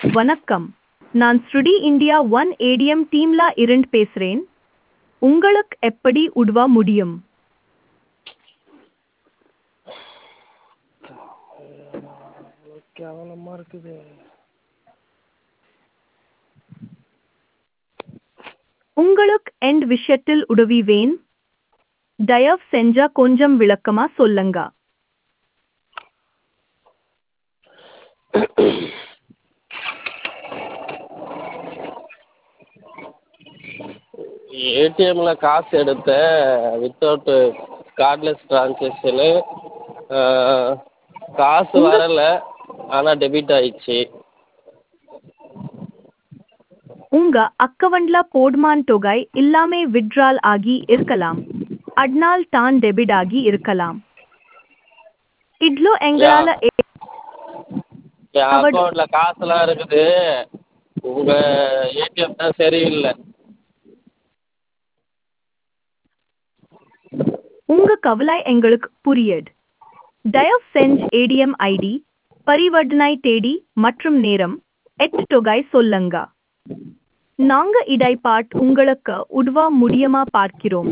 வணக்கம் நான் ஸ்ருடி இந்தியா ஒன் ஏடிஎம் டீம்ல இருந்து பேசுறேன் உங்களுக்கு எப்படி உதவ முடியும் கேவலமாக இருக்குது உங்களுக்கு எந்த விஷயத்தில் உதவி வேன் தயவு செஞ்சா கொஞ்சம் விளக்கமா சொல்லுங்க ஏடிஎம்ல காசு எடுத்தேன் வித்தவுட் கார்ட்லெஸ் ட்ரான்சாக்ஷனு காசு உங்க- வரல ஆனால் டெபிட் ஆயிடுச்சு உங்க அக்கவுண்ட்ல போடுமான் தொகை இல்லாமே விட்ரால் ஆகி இருக்கலாம் அட்னால் தான் டெபிட் ஆகி இருக்கலாம் இட்லோ எங்களால ஏ- என் அவட்- அக்கௌண்ட்ல காசுலாம் இருக்குது உங்கள் ஏடிஎம் தான் சரியில்லை உங்க கவலை எங்களுக்கு புரியுது தயவு செஞ்சு ஏடிஎம் ஐடி பரிவர்த்தனை தேதி மற்றும் நேரம் எட் தொகை சொல்லுங்க நாங்க இதை பாட் உங்களுக்கு உதவ முடியுமா பார்க்கிறோம்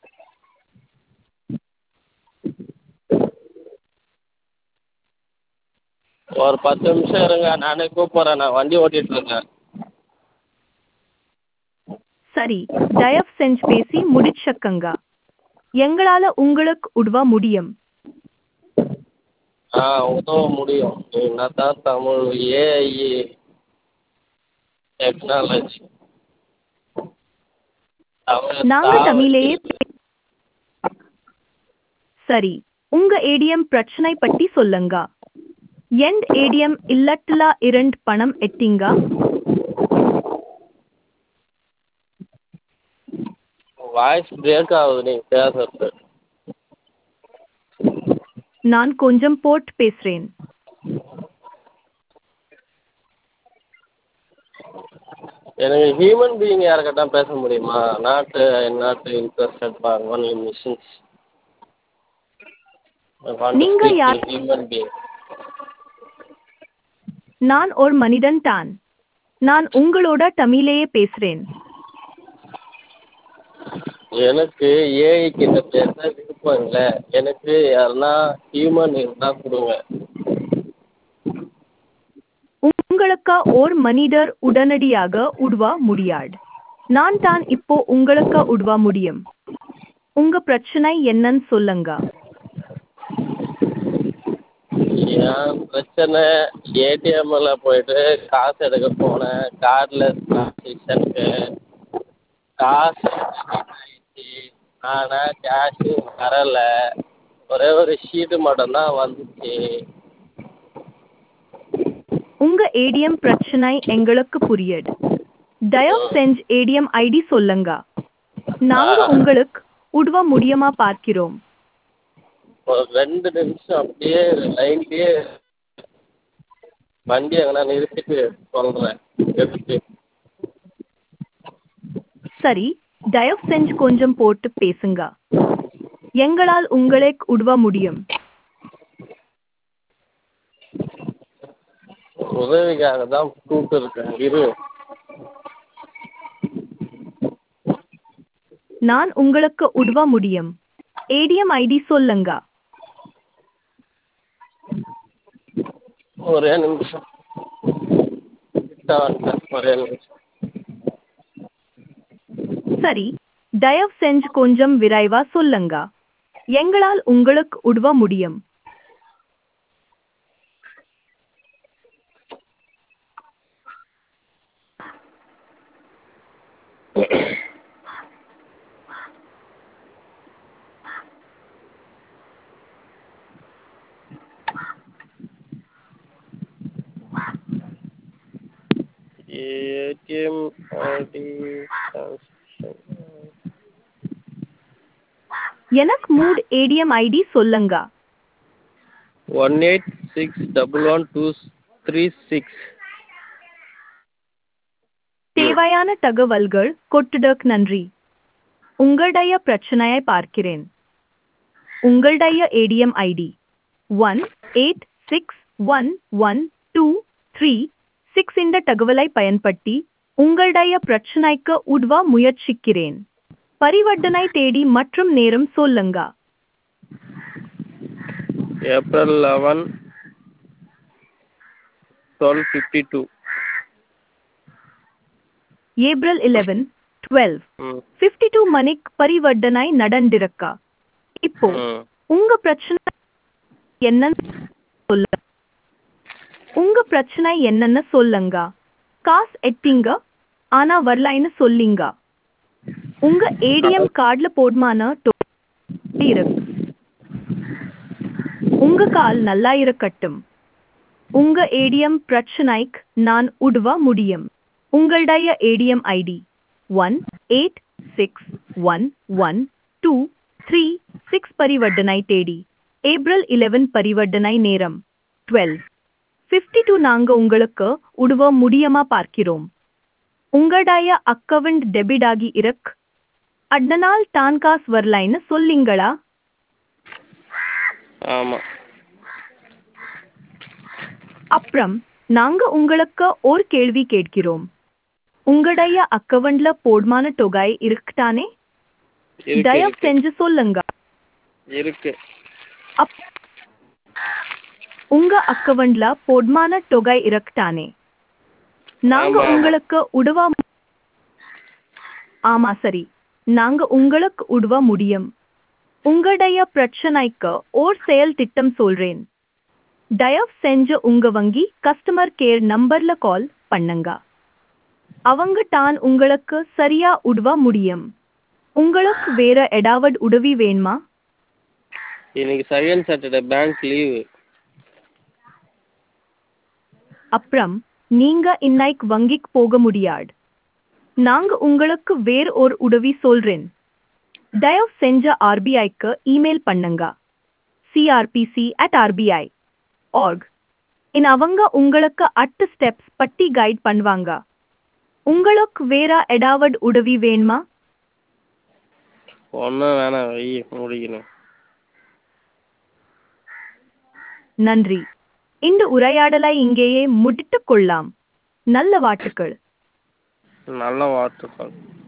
ஒரு பத்து நிமிஷம் இருங்க நானே கூப்பிட்றேன் நான் வண்டி ஓட்டிகிட்டு இருக்கேன் சரி தயவு செஞ்சு பேசி முடிச்சக்கங்க எங்களால உங்களுக்கு உதவ முடியும் ஆ உதவ முடியும் என்னதான் தமிழ் ஏஐ டெக்னாலஜி நாங்க தமிழையே பே- சரி உங்க ஏடிஎம் பிரச்சனை பற்றி சொல்லுங்க எண்ட் ஏடிஎம் இல்லட்டுல இரண்டு பணம் எட்டிங்க வாய்ஸ் பிரேக் ஆகுது நீங்கள் பேசுறது நான் கொஞ்சம் போட் பேசுறேன் எனக்கு ஹியூமன் பீயிங் யாருக்கிட்ட பேச முடியுமா not not interested for only machines நீங்க யார்? ஹியூமன் பீயிங் நான் ஒரு மனிதன் தான் நான் உங்களோட தமிழையே பேசுறேன் எனக்கு ஏஐ கிட்ட பேச விருப்பம் இல்லை எனக்கு யாருன்னா ஹியூமன் இருந்தால் கொடுங்க உங்களுக்கு ஓர் மனிதர் உடனடியாக உதவ முடியாது நான் தான் இப்போ உங்களுக்கு உதவ முடியும் உங்க பிரச்சனை என்னன்னு சொல்லுங்க என் பிரச்சனை ஏடிஎம்மில் போயிட்டு காசு எடுக்க போனேன் கார்ட்லெஸ் ட்ரான்சாக்ஷனுக்கு காசு ஆயிடுச்சு ஆனால் கேஷு வரலை ஒரே ஒரு ஷீட்டு மட்டும்தான் வந்துச்சு உங்க ஏடிஎம் பிரச்சனை எங்களுக்கு புரியுது தயவு செஞ்சு ஏடிஎம் ஐடி சொல்லுங்க நாங்க உங்களுக்கு உதவ முடியுமா பார்க்கிறோம் ஒரு ரெண்டு நிமிஷம் அப்படியே லைன்லேயே வண்டி எங்கன்னா நிறுத்திட்டு சொல்கிறேன் எடுத்து சரி தயவு செஞ்சு கொஞ்சம் போட்டு பேசுங்க எங்களால் உங்களுக்கு உதவ முடியும் உதவிக்காக தான் கூப்பிட்டுருக்கேன் இரு நான் உங்களுக்கு உதவ முடியும் ஏடிஎம் ஐடி சொல்லுங்க ஒரே நிமிஷம் கிட்ட வந்துட்டேன் ஒரே நிமிஷம் சரி தயவு செஞ்சு கொஞ்சம் விரைவா சொல்லுங்க எங்களால் உங்களுக்கு உதவ முடியும் ஏடிஎம் ஐடி எனக்கு மூட் ஏடிஎம் ஐடி சொல்லுங்க one eight six double one two three six தேவையான தகவல்கள் கொட்டுடக் நன்றி உங்களுடைய பிரச்சனையை பார்க்கிறேன் உங்களுடைய ATM ID one eight six one one two three six இந்த தகவலை பயன்படுத்தி உங்களுடைய பிரச்சனைக்கு உதவ முயற்சிக்கிறேன் பரிவர்த்தனை தேதி மற்றும் நேரம் சொல்லுங்க April eleven twelve fifty two April eleven twelve ம் ஃபிஃப்டி டூ மணிக்கு பரிவர்த்தனை நடந்திருக்கா இப்போ ம் உங்க பிரச்சனை என்னன்னு சொல்ல உங்க பிரச்சனை என்னன்னு சொல்லுங்க காசு எட்டிங்க ஆனா வரலைன்னு சொல்லிங்க உங்க ஏடிஎம் கார்டுல போடுமான டோ- இருக்கு உங்க கால் நல்லா இருக்கட்டும் உங்க ஏடிஎம் பிரச்சனைக்கு நான் உதவ முடியும் உங்களுடைய ATM ID one eight six one one two three six பரிவர்த்தனை தேடி ஏப்ரல் இலெவன் பரிவர்த்தனை நேரம் டுவெல் ஃபிஃப்டி டூ நாங்க உங்களுக்கு உதவ முடியுமா பார்க்கிறோம் உங்களுடைய அக்கவுண்ட் டெபிட் ஆகி இருக்கு அதனால் தான் காசு வரலைன்னு சொல்லிங்களா ஆமாம் அப்புறம் நாங்க உங்களுக்கு ஒரு கேள்வி கேட்கிறோம் உங்களுடைய அக்கவுண்ட்ல போடுமான தொகை இருக்குதானே இருக்கு தயவு இருக்கு செஞ்சு சொல்லுங்க இருக்கு அப் உங்க அக்கவுண்ட்ல போடுமான தொகை இருக்குதானே நாங்க ஆமா, ஆமா. உங்களுக்கு உதவ ஆமா சரி நாங்க உங்களுக்கு உதவ முடியும் உங்களுடைய பிரச்சனைக்கு ஓர் செயல் திட்டம் சொல்றேன் தயவு செஞ்சு உங்க வங்கி கஸ்டமர் கேர் நம்பர்ல கால் பண்ணுங்க அவங்க தான் உங்களுக்கு சரியா உதவ முடியும் உங்களுக்கு வேற ஏதாவது உதவி வேணுமா இன்னைக்கு செகண்ட் சாட்டர்டே பேங்க் லீவு அப்புறம் நீங்க இன்னைக்கு வங்கிக்கு போக முடியாது நாங்க உங்களுக்கு வேற ஒரு உதவி சொல்றேன் தயவு செஞ்ச ஆர்பிஐக்கு இமெயில் பண்ணுங்க CRPC at RBI org in அவங்க உங்களுக்கு அட்டு ஸ்டெப்ஸ் பட்டி கைட் பண்ணுவாங்க உங்களுக்கு வேற ஏதாவது உதவி வேணுமா ஒன்றும் வேணாம் வை முடிக்கணும் நன்றி இந்த உரையாடலை இங்கேயே முடித்துக் கொள்ளலாம் நல்ல வாழ்த்துக்கள் நல்ல வாழ்த்துக்கள்